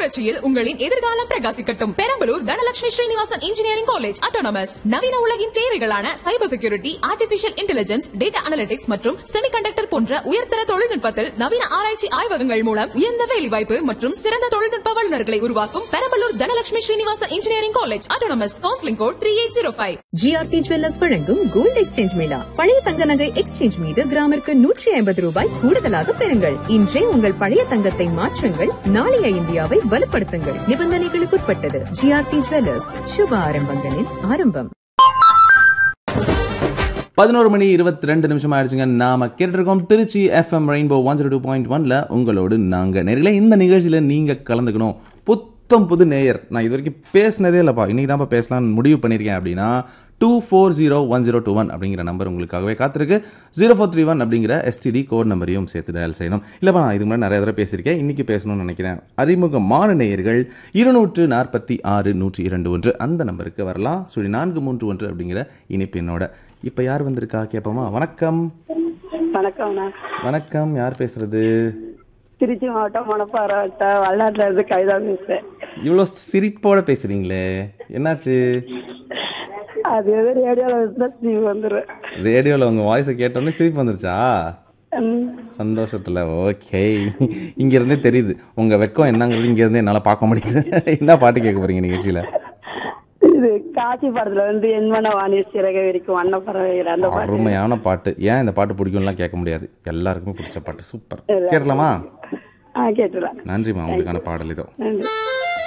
புரட்சியில் உங்களின் எதிர்காலம் பிரகாசிக்கட்டும் Perambalur Dhanalakshmi Srinivasan engineering college autonomous நவீன உலகின் தேவைகளான cyber security artificial intelligence data analytics மற்றும் செமிகண்டக்டர் போன்ற உயர்தர தொழில்நுட்பத்தில் நவீன ஆராய்ச்சி ஆய்வகங்கள் மூலம் உயர்ந்த வேலைவாய்ப்பு மற்றும் சிறந்த தொழில்நுட்ப வல்லுநர்களை உருவாக்கும் Perambalur Dhanalakshmi Srinivasan engineering college autonomous counselling code three eight zero five GRT jewellers வழங்கும் கோல்டு எக்ஸ்சேஞ்ச் மேளா பழைய தங்க நகை எக்ஸ்சேஞ்ச் மீது கிராமிற்கு நூற்றி ஐம்பது ரூபாய் கூடுதலாக பெறுங்கள் இன்றே உங்கள் பழைய தங்கத்தை மாற்றுங்கள் நாளைய இந்தியாவை வலுப்படுத்துங்கள் நிபந்தனைகளுக்குட்பட்டது ஜிஆர்டி ஜுவல்லர்ஸ் சுப ஆரம்பங்களின் ஆரம்பம் பதினோரு மணி இருபத்தி ரெண்டு நிமிஷம் ஆயிடுச்சுங்க நாம கேட்டிருக்கோம் Trichy FM rainbow one zero two point ஒன்ல உங்களோடு நாங்க நேரில் இந்த நிகழ்ச்சியில நீங்க கலந்துக்கணும் புத்தம் புது நேயர் நான் இது வரைக்கும் பேசினதே இல்லைப்பா இன்னைக்கு தான்ப்பா பேசலாம்னு முடிவு பண்ணியிருக்கேன் அப்படின்னா two four zero one zero two one அப்படிங்கிற நம்பர் உங்களுக்காகவே காத்திருக்கு ஜீரோ ஃபோர் த்ரீ ஒன் அப்படிங்கிற எஸ்டிடி கோட் நம்பரையும் சேர்த்து டயல் செய்யணும் இல்லைப்பா நான் இதுக்கு முன்னாடி நிறைய தடவை பேசியிருக்கேன் இன்னைக்கு பேசணும்னு நினைக்கிறேன் அறிமுகமான நேயர்கள் இருநூற்று நாற்பத்தி ஆறு நூற்றி இரண்டு ஒன்று அந்த நம்பருக்கு வரலாம் சுழி நான்கு மூன்று ஒன்று அப்படிங்கிற இனிப்பு என்னோட இப்போ யார் வந்திருக்கா கேட்போமா வணக்கம் வணக்கம்ண்ணா வணக்கம் யார் பேசுறது திருச்சி மாவட்டம் மணப்பாறை வட்டம் வல்லாட்டில் இருந்து கவிதா பேசுறேன் இவ்வளோ சிரிப்போட பேசுறீங்களே என்னாச்சு அது எது ரேடியோவில் இருந்தால் நீ வந்துடுறேன் ரேடியோவில் உங்கள் வாய்ஸை கேட்டோன்னே சிரிப்பு வந்துருச்சா ம். சந்தோஷத்தில் ஓகே இங்கேருந்தே தெரியுது உங்கள் வெக்கம் என்னங்கிறது இங்கேருந்தே என்னால் பார்க்க முடியுது என்ன பாட்டு கேட்க போறீங்க நிகழ்ச்சியில் இது காட்சி படத்துல வந்து என்மன வாணி சிறக வரைக்கும் வண்ண பறவைகள் அந்த பாட்டு அருமையான பாட்டு ஏன் இந்த பாட்டு பிடிக்கும்லாம் கேட்க முடியாது எல்லாருக்குமே பிடிச்ச பாட்டு சூப்பர் கேட்கலாமா ஆ கேட்டுலாம் நன்றிம்மா உங்களுக்கான பாடல் இதோ நன்றி